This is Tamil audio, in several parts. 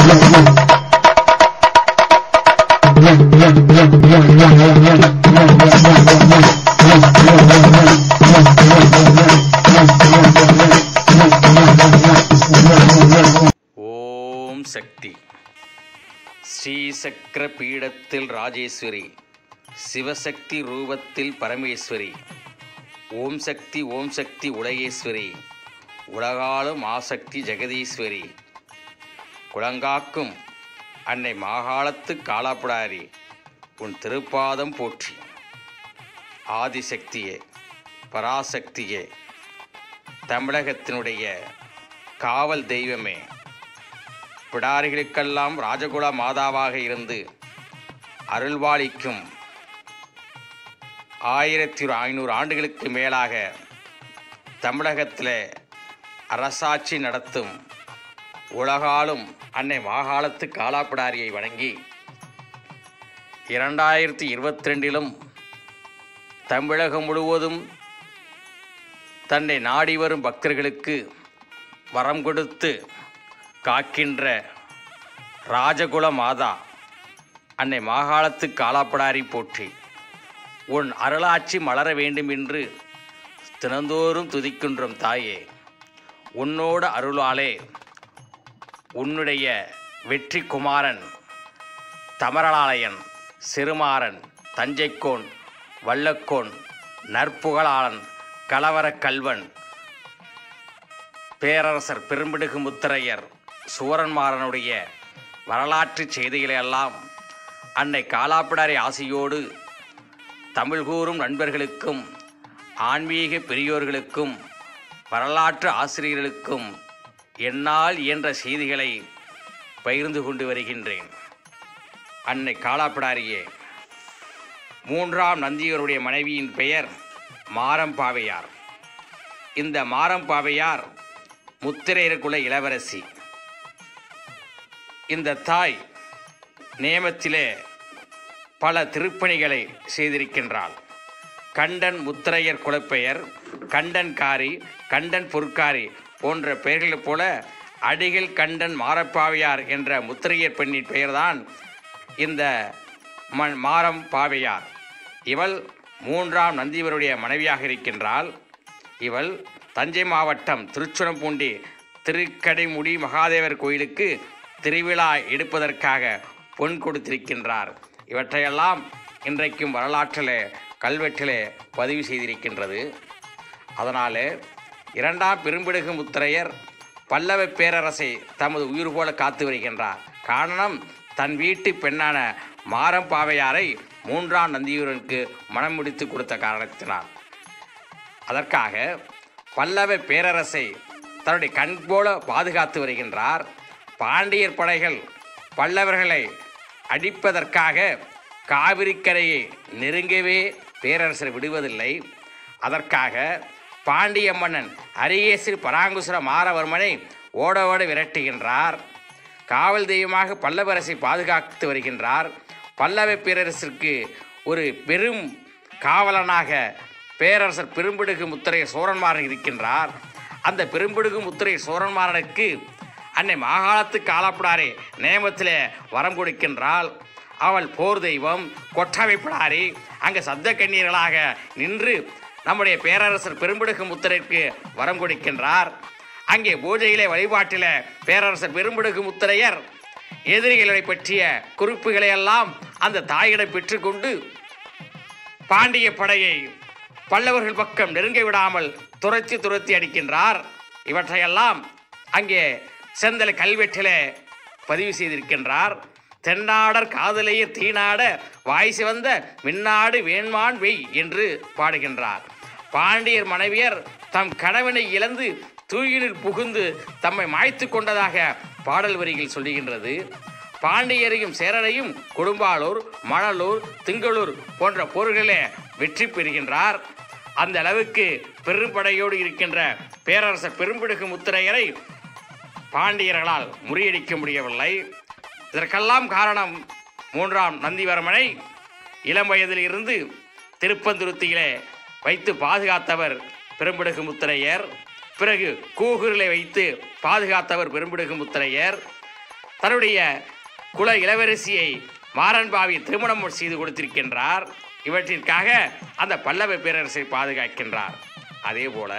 ஓம் சக்தி ஸ்ரீசக்கர பீடத்தில் ராஜேஸ்வரி சிவசக்தி ரூபத்தில் பரமேஸ்வரி ஓம் சக்தி ஓம் சக்தி உலகேஸ்வரி உலகாலும் ஆசக்தி ஜெகதீஸ்வரி குளங்காக்கும் அன்னை மாகாளத்து காலாப்புடாரி உன் திருப்பாதம் போற்றி ஆதிசக்தியே பராசக்தியே தமிழகத்தினுடைய காவல் தெய்வமே பிடாரிகளுக்கெல்லாம் ராஜகுல மாதாவாக இருந்து அருள்வாளிக்கும் ஆயிரத்தி ஐநூறு ஆண்டுகளுக்கு மேலாக தமிழகத்தில் அரசாட்சி நடத்தும் உலகாலும் அன்னை மாகாளத்து காலாப்பிடாரியை வணங்கி இரண்டாயிரத்தி இருபத்தி ரெண்டிலும் தமிழகம் முழுவதும் தன்னை நாடி வரும் பக்தர்களுக்கு வரம் கொடுத்து காக்கின்ற ராஜகுல மாதா அன்னை மாகாளத்து காலாப்படாரி போற்றி உன் அருளாட்சி மலர வேண்டும் என்று தினந்தோறும் துதிக்கின்றோம் தாயே உன்னோட அருளாலே உன்னுடைய வெற்றி குமாரன் தமரலாலயன் சிறுமாறன் தஞ்சைக்கோன் வல்லக்கோன் நற்புகழாளன் கலவரக் கல்வன் பேரரசர் பெரும்பிடுகு முத்தரையர் சூரன்மாறனுடைய வரலாற்று செய்திகளையெல்லாம் அன்னை காலாப்பிடாரி ஆசையோடு தமிழ் கூறும் நண்பர்களுக்கும் ஆன்மீக பெரியோர்களுக்கும் வரலாற்று ஆசிரியர்களுக்கும் என்னால் இயன்ற செய்திகளை பகிர்ந்து கொண்டு வருகின்றேன் அன்னை காலாப்பிடாரியே மூன்றாம் நந்தியருடைய மனைவியின் பெயர் மாரம்பாவையார் இந்த மாரம்பாவையார் முத்திரையருக்குள்ள இளவரசி இந்த தாய் நேமத்திலே பல திருப்பணிகளை செய்திருக்கின்றாள் கண்டன் முத்திரையர் குலப்பெயர் கண்டன்காரி கண்டன் பொற்காரி போன்ற பெயர்களைப் போல அடிகள் கண்டன் மாரப்பாவையார் என்ற முத்திரையர் பெண்ணின் பெயர்தான் இந்த மண் மாரம் பாவையார் இவள் மூன்றாம் நந்திவருடைய மனைவியாக இருக்கின்றாள் இவள் தஞ்சை மாவட்டம் திருச்சுரம்பூண்டி திருக்கடைமுடி மகாதேவர் கோயிலுக்கு திருவிழா எடுப்பதற்காக பொன் கொடுத்திருக்கின்றார் இவற்றையெல்லாம் இன்றைக்கும் வரலாற்றிலே கல்வெட்டிலே பதிவு செய்திருக்கின்றது அதனாலே இரண்டாம் பெரும்பிடுகு முத்திரையர் பல்லவ பேரரசை தமது உயிர் போல காத்து வருகின்றார் காரணம் தன் வீட்டு பெண்ணான மாரம்பாவையாரை மூன்றாம் நந்தியூரனுக்கு மனம் முடித்து கொடுத்த காரணத்தினால் அதற்காக பல்லவ பேரரசை தன்னுடைய கண் போல பாதுகாத்து வருகின்றார் பாண்டியர் படைகள் பல்லவர்களை அடிப்பதற்காக காவிரிக்கரையை நெருங்கவே பேரரசர் விடுவதில்லை அதற்காக பாண்டிய மன்னன் அரியேசிரி பராங்குசுர மாரவர்மனை ஓட ஓட விரட்டுகின்றார் காவல் தெய்வமாக பல்லவரசை பாதுகாத்து வருகின்றார் பல்லவ பேரரசிற்கு ஒரு பெரும் காவலனாக பேரரசர் பெரும்பிடுகு முத்திரை சோரன்மாறன் இருக்கின்றார் அந்த பெரும்பிடுகு முத்திரை சோரன்மாறனுக்கு அன்னை மாகாளத்து காலாப்பிடாரே நேமத்திலே வரம் கொடுக்கின்றாள் அவள் போர் தெய்வம் கொற்றவை பிடாரி அங்கே சப்த கண்ணீர்களாக நின்று நம்முடைய பேரரசர் பெரும்பிடுகு முத்திரைக்கு வரம் கொடுக்கின்றார் அங்கே பூஜையிலே வழிபாட்டிலே பேரரசர் பெரும்பிடுகு முத்திரையர் எதிரிகளை பற்றிய குறிப்புகளை எல்லாம் அந்த தாயிடம் பெற்றுக்கொண்டு பாண்டிய படையை பல்லவர்கள் பக்கம் நெருங்க விடாமல் துரத்தி துரத்தி அடிக்கின்றார் இவற்றையெல்லாம் அங்கே செந்தலை கல்வெட்டிலே பதிவு செய்திருக்கின்றார் தென்னாடர் காதலையே தீநாட வாய் சிவந்த மின்னாடு வேண்மான் வெய் என்று பாடுகின்றார் பாண்டியர் மனைவியர் தம் கணவனை இழந்து தூயினில் புகுந்து தம்மை மாய்த்து கொண்டதாக பாடல் வரிகள் சொல்லுகின்றது பாண்டியரையும் சேரரையும் கொடும்பாளூர் மணலூர் திங்களூர் போன்ற போர்களிலே வெற்றி பெறுகின்றார் அந்த அளவுக்கு பெரும்படையோடு இருக்கின்ற பேரரசர் பெரும்பிடுகு முத்திரையரை பாண்டியர்களால் முறியடிக்க முடியவில்லை இதற்கெல்லாம் காரணம் மூன்றாம் நந்திவர்மனை இளம் வயதில் இருந்து திருப்பந்துருத்தியிலே வைத்து பாதுகாத்தவர் பெரும்பிடுகு முத்திரையர் பிறகு கூகுரிலே வைத்து பாதுகாத்தவர் பெரும்பிடுகு முத்திரையர் தன்னுடைய குல இளவரசியை மாறன்பாவி திருமணம் செய்து கொடுத்திருக்கின்றார் இவற்றிற்காக அந்த பல்லவ பேரரசை பாதுகாக்கின்றார் அதே போல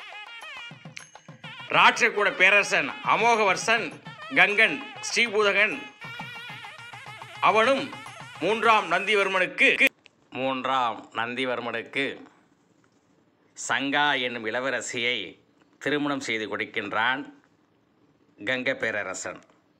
ராட்சக்கூட பேரரசன் அமோகவர்சன் கங்கன் ஸ்ரீபூதகன் அவனும் மூன்றாம் நந்திவர்மனுக்கு மூன்றாம் நந்திவர்மனுக்கு சங்கா என்னும் இளவரசியை திருமணம் செய்து கொடுக்கின்றான் கங்க பேரரசன்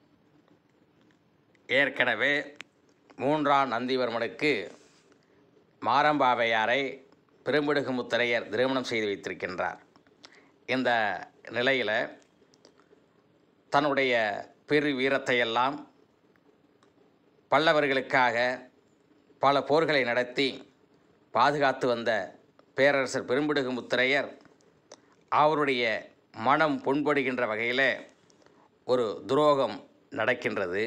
ஏற்கனவே மூன்றாம் நந்திவர்மனுக்கு மாரம்பாவையாரை பெரும்பிடுகு முத்தரையர் திருமணம் செய்து வைத்திருக்கின்றார் இந்த நிலையில் தன்னுடைய பெரு வீரத்தையெல்லாம் பல்லவர்களுக்காக பல போர்களை நடத்தி பாதுகாத்து வந்த பேரரசர் பெரும்பிடுகு முத்தரையர் அவருடைய மனம் புண்படுகின்ற வகையில் ஒரு துரோகம் நடக்கின்றது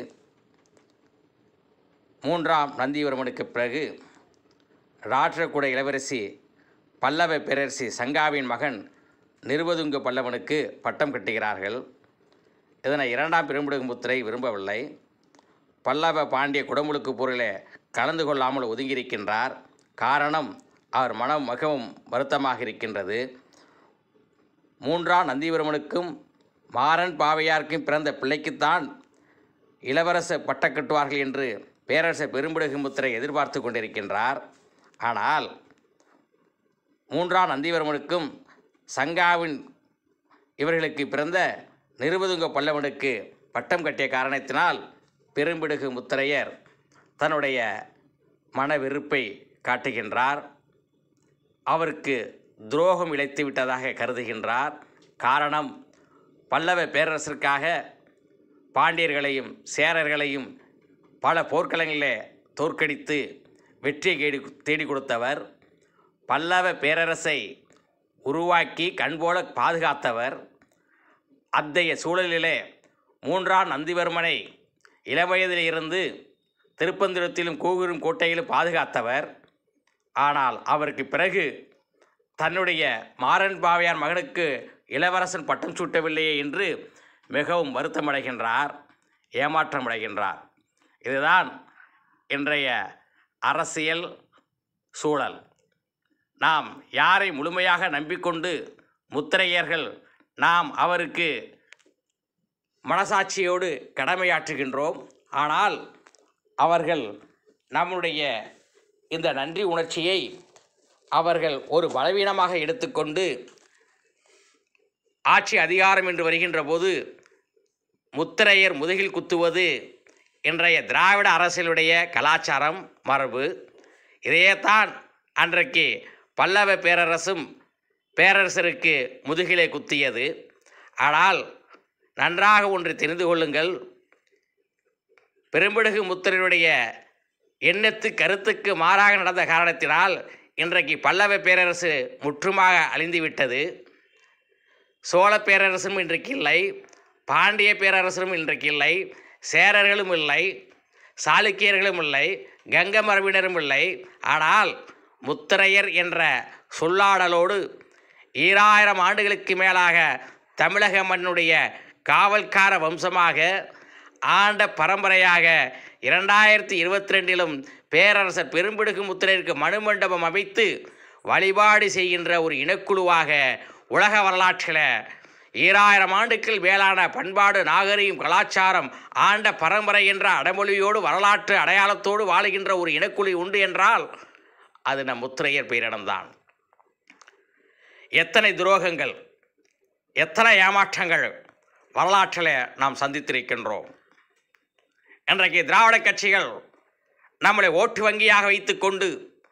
மூன்றாம் நந்திவர்மனுக்கு பிறகு ராஷ்டிரகூட இளவரசி பல்லவ பேரரசி சங்காவின் மகன் நிருபதுங்க பல்லவனுக்கு பட்டம் கட்டுகிறார்கள் இதனை இரண்டாம் பெரும்பிடுகுமுத்திரை விரும்பவில்லை பல்லவ பாண்டிய குடமுழுக்கு போரில் கலந்து கொள்ளாமல் ஒதுங்கியிருக்கின்றார் காரணம் அவர் மனம் மிகவும் வருத்தமாக இருக்கின்றது மூன்றாம் நந்திவர்மனுக்கும் மாறன் பாவையாருக்கும் பிறந்த பிள்ளைக்குத்தான் இளவரச பட்ட கட்டுவார்கள் என்று பேரரசர் பெரும்பிடுகுமுத்திரை எதிர்பார்த்து கொண்டிருக்கின்றார் ஆனால் மூன்றாம் நந்திவர்மனுக்கும் சங்காவின் இவர்களுக்கு பிறந்த நிருபதுங்க பல்லவனுக்கு பட்டம் கட்டிய காரணத்தினால் பெரும்பிடுகு முத்தரையர் தன்னுடைய மன வெறுப்பை காட்டுகின்றார் அவருக்கு துரோகம் இழைத்து விட்டதாக கருதுகின்றார் காரணம் பல்லவ பேரரசிற்காக பாண்டியர்களையும் சேரர்களையும் பல போர்க்களங்களிலே தோற்கடித்து வெற்றியை தேடி தேடி கொடுத்தவர் பல்லவ பேரரசை உருவாக்கி கண்போல பாதுகாத்தவர் அத்தைய சூழலிலே மூன்றாம் நந்திவர்மனை இளவயதில் இருந்து திருப்பந்திரத்திலும் கூகுரும் கோட்டையிலும் பாதுகாத்தவர் ஆனால் அவருக்கு பிறகு தன்னுடைய மாறன் பாவையார் மகனுக்கு இளவரசன் பட்டம் சூட்டவில்லையே என்று மிகவும் வருத்தமடைகின்றார் ஏமாற்றமடைகின்றார் இதுதான் இன்றைய அரசியல் சூழல் நாம் யாரை முழுமையாக நம்பிக்கொண்டு முத்திரையர்கள் நாம் அவருக்கு மனசாட்சியோடு கடமையாற்றுகின்றோம் ஆனால் அவர்கள் நம்முடைய இந்த நன்றி உணர்ச்சியை அவர்கள் ஒரு பலவீனமாக எடுத்துக்கொண்டு ஆட்சி அதிகாரம் என்று வருகின்ற போது முத்திரையர் முதுகில் குத்துவது இன்றைய திராவிட அரசியலுடைய கலாச்சாரம் மரபு இதையேத்தான் அன்றைக்கு பல்லவ பேரரசும் பேரரசருக்கு முதுகிலே குத்தியது ஆனால் நன்றாக ஒன்று தெரிந்து கொள்ளுங்கள் பெரும்பிடுகு முத்திரையுடைய எண்ணத்து கருத்துக்கு மாறாக நடந்த காரணத்தினால் இன்றைக்கு பல்லவ பேரரசு முற்றுமாக அழிந்துவிட்டது சோழ பேரரசும் இன்றைக்கு இல்லை பாண்டிய பேரரசரும் இன்றைக்கு இல்லை சேரர்களும் இல்லை சாளுக்கியர்களும் இல்லை கங்க மரபினரும் இல்லை ஆனால் முத்திரையர் என்ற சொல்லாடலோடு ஈராயிரம் ஆண்டுகளுக்கு மேலாக தமிழக மண்ணுடைய காவல்கார வம்சமாக ஆண்ட பரம்பரையாக இரண்டாயிரத்தி இருபத்தி ரெண்டிலும் பேரரசர் பெரும்பிடுகு முத்திரையருக்கு மணிமண்டபம் அமைத்து வழிபாடு செய்கின்ற ஒரு இனக்குழுவாக உலக வரலாற்றில் ஈராயிரம் ஆண்டுகள் மேலான பண்பாடு நாகரிகம் கலாச்சாரம் ஆண்ட பரம்பரை என்ற அடைமொழியோடு வரலாற்று அடையாளத்தோடு வாழுகின்ற ஒரு இனக்குழு உண்டு என்றால் அது நம் முத்திரையர் பேரிடம்தான் எத்தனை துரோகங்கள் எத்தனை ஏமாற்றங்கள் வரலாற்றில் நாம் சந்தித்திருக்கின்றோம் இன்றைக்கு திராவிட கட்சிகள் நம்மளை ஓட்டு வங்கியாக வைத்துக்கொண்டு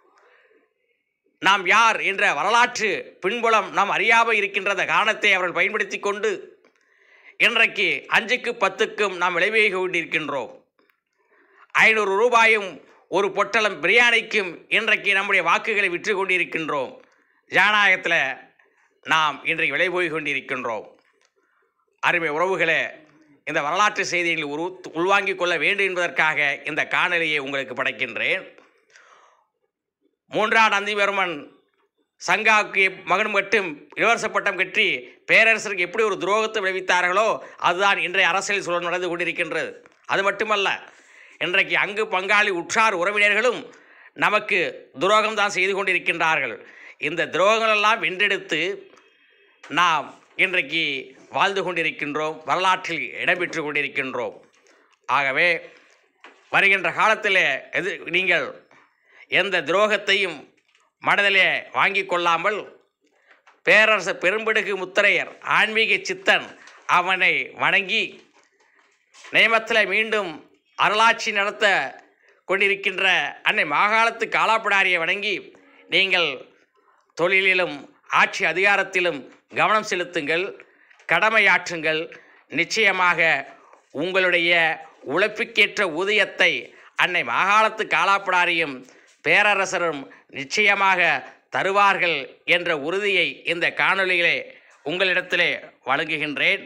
நாம் யார் என்ற வரலாற்று பின்புலம் நாம் அறியாமல் இருக்கின்ற அந்த காரணத்தை அவர்கள் பயன்படுத்தி கொண்டு இன்றைக்கு அஞ்சுக்கு பத்துக்கும் நாம் விளைவிக்க கொண்டிருக்கின்றோம் ஐநூறு ரூபாயும் ஒரு பொட்டலம் பிரியாணிக்கும் இன்றைக்கு நம்முடைய வாக்குகளை விற்று கொண்டிருக்கின்றோம் ஜனநாயகத்தில் நாம் இன்றைக்கு விலை போய் கொண்டிருக்கின்றோம் அருமை உறவுகளே இந்த வரலாற்று செய்திகளை உரு உள்வாங்கிக் கொள்ள வேண்டும் என்பதற்காக இந்த காணொலியை உங்களுக்கு படைக்கின்றேன் மூன்றாம் நந்திவர்மன் சங்காவுக்கு மகன் மட்டும் இளவரச பட்டம் கட்டி பேரரசருக்கு எப்படி ஒரு துரோகத்தை விளைவித்தார்களோ அதுதான் இன்றைய அரசியல் சூழல் நடந்து கொண்டிருக்கின்றது அது மட்டுமல்ல இன்றைக்கு அங்கு பங்காளி உற்றார் உறவினர்களும் நமக்கு துரோகம் தான் செய்து கொண்டிருக்கின்றார்கள் இந்த துரோகங்களெல்லாம் வென்றெடுத்து நாம் இன்றைக்கு வாழ்ந்து கொண்டிருக்கின்றோம் வரலாற்றில் இடம்பெற்று கொண்டிருக்கின்றோம் ஆகவே வருகின்ற காலத்தில் எது நீங்கள் எந்த துரோகத்தையும் மனதிலே வாங்கிக் கொள்ளாமல் பேரரசு பெரும்பிடுகு முத்தரையர் ஆன்மீக சித்தன் அவனை வணங்கி நேமத்தில் மீண்டும் அருளாட்சி நடத்த கொண்டிருக்கின்ற அன்னை மாகாணத்து காலாப்படாரியை வணங்கி நீங்கள் தொழிலிலும் ஆட்சி அதிகாரத்திலும் கவனம் செலுத்துங்கள் கடமையாற்றுங்கள் நிச்சயமாக உங்களுடைய உழைப்புக்கேற்ற ஊதியத்தை அன்னை மாகாணத்து காலாப்படாரியும் பேரரசரும் நிச்சயமாக தருவார்கள் என்ற உறுதியை இந்த காணொளியிலே உங்களிடத்திலே வழங்குகின்றேன்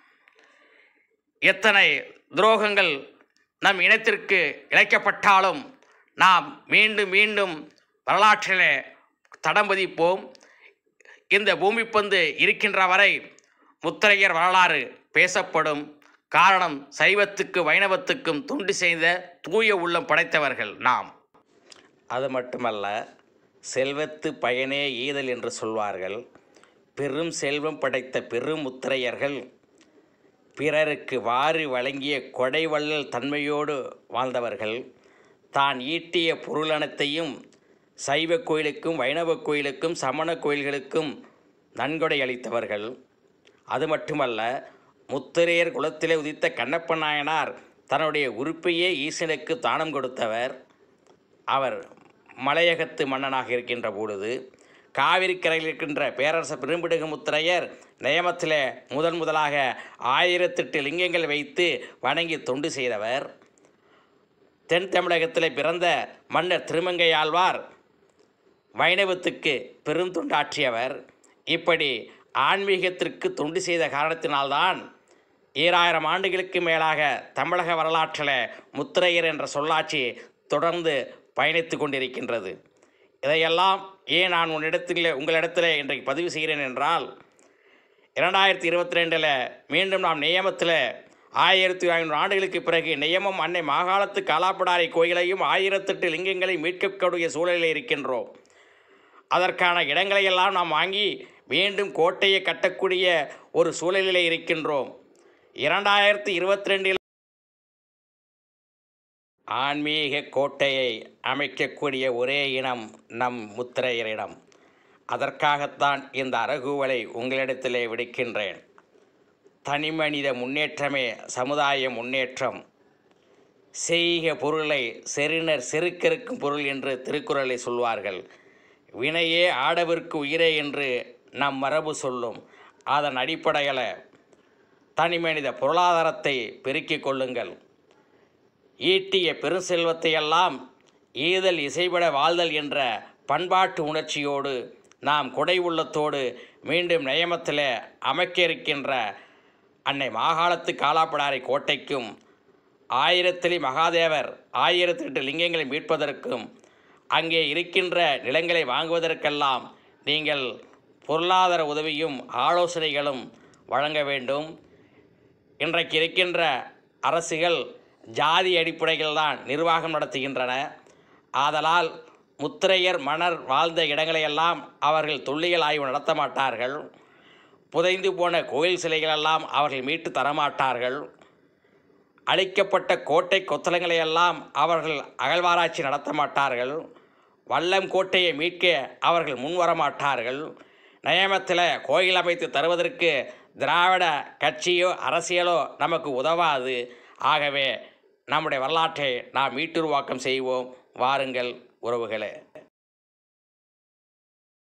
எத்தனை துரோகங்கள் நம் இனத்திற்கு இழைக்கப்பட்டாலும் நாம் மீண்டும் மீண்டும் வரலாற்றிலே தடம் பதிப்போம் இந்த பூமிப்பந்து இருக்கின்ற வரை முத்திரையர் வரலாறு பேசப்படும் காரணம் சைவத்துக்கு வைணவத்துக்கும் தொண்டு செய்த தூய உள்ளம் படைத்தவர்கள் நாம் அது மட்டுமல்ல செல்வத்து பயனே ஈதல் என்று சொல்வார்கள் பெரும் செல்வம் படைத்த பெரும் முத்திரையர்கள் பிறருக்கு வாரி வழங்கிய கொடைவள்ளல் தன்மையோடு வாழ்ந்தவர்கள் தான் ஈட்டிய பொருளனத்தையும் சைவ கோயிலுக்கும் வைணவ கோயிலுக்கும் சமண கோயில்களுக்கும் நன்கொடை அளித்தவர்கள் அது மட்டுமல்ல முத்திரையர் குலத்திலே உதித்த கண்ணப்ப நாயனார் தன்னுடைய உறுப்பையே ஈசனுக்கு தானம் கொடுத்தவர் அவர் மலையகத்து மன்னனாக இருக்கின்ற பொழுது காவிரி கரையில் இருக்கின்ற பேரரச பெரும்பிடுகு முத்திரையர் நியமத்தில் முதன் முதலாக ஆயிரத்தெட்டு லிங்கங்கள் வைத்து வணங்கி தொண்டு செய்தவர் தென் தமிழகத்தில் பிறந்த மன்னர் திருமங்கையாழ்வார் வைணவத்துக்கு பெரும் தொண்டாற்றியவர் இப்படி ஆன்மீகத்திற்கு தொண்டு செய்த காரணத்தினால்தான் ஈராயிரம் ஆண்டுகளுக்கு மேலாக தமிழக வரலாற்றில் முத்திரையர் என்ற சொல்லாட்சி தொடர்ந்து பயணித்து கொண்டிருக்கின்றது இதையெல்லாம் ஏன் நான் உன்னிடத்தில் உங்களிடத்தில் இன்றைக்கு பதிவு செய்கிறேன் என்றால் இரண்டாயிரத்தி இருபத்தி ரெண்டில் மீண்டும் நாம் நியமத்தில் ஆயிரத்தி ஐநூறு ஆண்டுகளுக்கு பிறகு நியமம் அன்னை மாகாணத்து காலாப்படாரை கோயிலையும் ஆயிரத்தெட்டு லிங்கங்களை மீட்கக்கூடிய சூழலில் இருக்கின்றோம் அதற்கான இடங்களையெல்லாம் நாம் வாங்கி மீண்டும் கோட்டையை கட்டக்கூடிய ஒரு சூழலிலே இருக்கின்றோம் இரண்டாயிரத்தி இருபத்தி ரெண்டில் ஆன்மீக கோட்டையை அமைக்கக்கூடிய ஒரே இனம் நம் முத்திரையரிடம் அதற்காகத்தான் இந்த அரகுவலை உங்களிடத்திலே விடுக்கின்றேன் தனிமனித முன்னேற்றமே சமுதாய முன்னேற்றம் செய்க பொருளை செறினர் செருக்கெருக்கும் பொருள் என்று திருக்குறளை சொல்வார்கள் வினையே ஆடவிற்கு உயிரே என்று நம் மரபு சொல்லும் அதன் அடிப்படையில் தனிமனித பொருளாதாரத்தை பெருக்கிக் கொள்ளுங்கள் ஈட்டிய பெருசெல்வத்தையெல்லாம் ஈதல் இசைபட வாழ்தல் என்ற பண்பாட்டு உணர்ச்சியோடு நாம் கொடை உள்ளத்தோடு மீண்டும் நியமத்தில் அமைக்க இருக்கின்ற அன்னை மாகாணத்து காலாப்படாரை கோட்டைக்கும் ஆயிரத்திலி மகாதேவர் ஆயிரத்தெட்டு லிங்கங்களை மீட்பதற்கும் அங்கே இருக்கின்ற நிலங்களை வாங்குவதற்கெல்லாம் நீங்கள் பொருளாதார உதவியும் ஆலோசனைகளும் வழங்க வேண்டும் இன்றைக்கு இருக்கின்ற அரசுகள் ஜாதி அடிப்படையில் தான் நிர்வாகம் நடத்துகின்றன ஆதலால் முத்திரையர் மன்னர் வாழ்ந்த இடங்களையெல்லாம் அவர்கள் தொல்லியல் ஆய்வு நடத்த மாட்டார்கள் புதைந்து போன கோயில் சிலைகளெல்லாம் அவர்கள் மீட்டு தரமாட்டார்கள் அழிக்கப்பட்ட கோட்டை கொத்தளங்களையெல்லாம் அவர்கள் அகழ்வாராய்ச்சி நடத்த மாட்டார்கள் வல்லம் கோட்டையை மீட்க அவர்கள் முன்வர மாட்டார்கள் நியமத்தில் கோயில் அமைத்து தருவதற்கு திராவிட கட்சியோ அரசியலோ நமக்கு உதவாது ஆகவே நம்முடைய வரலாற்றை நாம் மீட்டுருவாக்கம் செய்வோம் வாருங்கள் உறவுகளே